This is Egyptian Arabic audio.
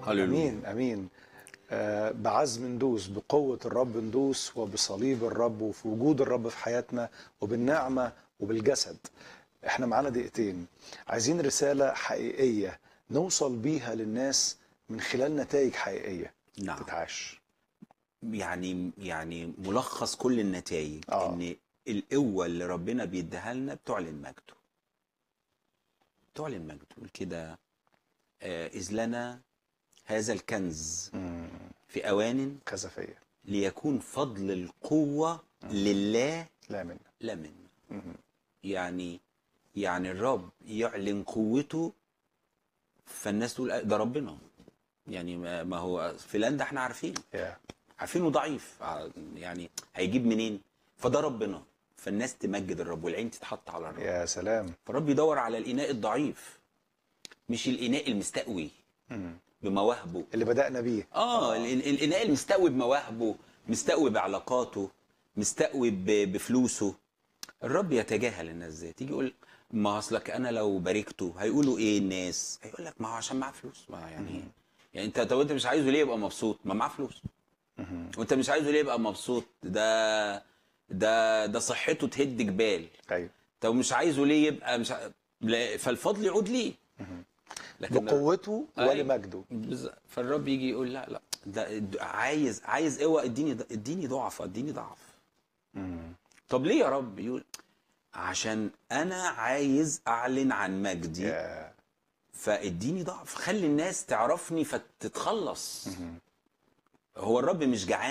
هللويا امين امين آه، بعزم ندوس بقوة الرب ندوس وبصليب الرب وفي وجود الرب في حياتنا وبالنعمة وبالجسد احنا معانا دقيقتين عايزين رسالة حقيقية نوصل بيها للناس من خلال نتائج حقيقية نعم تتعاش يعني يعني ملخص كل النتائج آه. ان القوه اللي ربنا بيديها لنا بتعلن مجده بتعلن مجده يقول كده آه، اذ لنا هذا الكنز مم، في اوان كذا فيا ليكون فضل القوه لله لا منا لا منا مم. يعني يعني الرب يعلن قوته فالناس تقول آه، ده ربنا يعني ما ما هو فلان ده احنا عارفين يا عارفينه ضعيف ع- يعني هيجيب منين فده ربنا فالناس تمجد الرب والعين تتحط على الرب يا سلام فالرب يدور على الاناء الضعيف مش الاناء المستقوي مم. بمواهبه اللي بدأنا بيه اه ال- ال- الاناء المستقوي بمواهبه مستقوي بعلاقاته مستقوي ب- بفلوسه الرب يتجاهل الناس دي تيجي يقول ما اصلك انا لو باركته هيقولوا ايه الناس هيقول لك ما هو عشان معاه فلوس ما يعني يعني انت طب انت مش عايزه ليه يبقى مبسوط ما معاه فلوس مم. وانت مش عايزه ليه يبقى مبسوط ده ده ده صحته تهد جبال ايوه طب مش عايزه ليه يبقى مش ع... لا، فالفضل يعود ليه لكن بقوته أيوة. ولمجده بالظ- فالرب يجي يقول لا لا ده د- عايز عايز قوه اديني ض- اديني ضعف اديني ضعف مم. طب ليه يا رب يقول عشان انا عايز اعلن عن مجدي يا فاديني ضعف خلي الناس تعرفني فتتخلص هو الرب مش جعان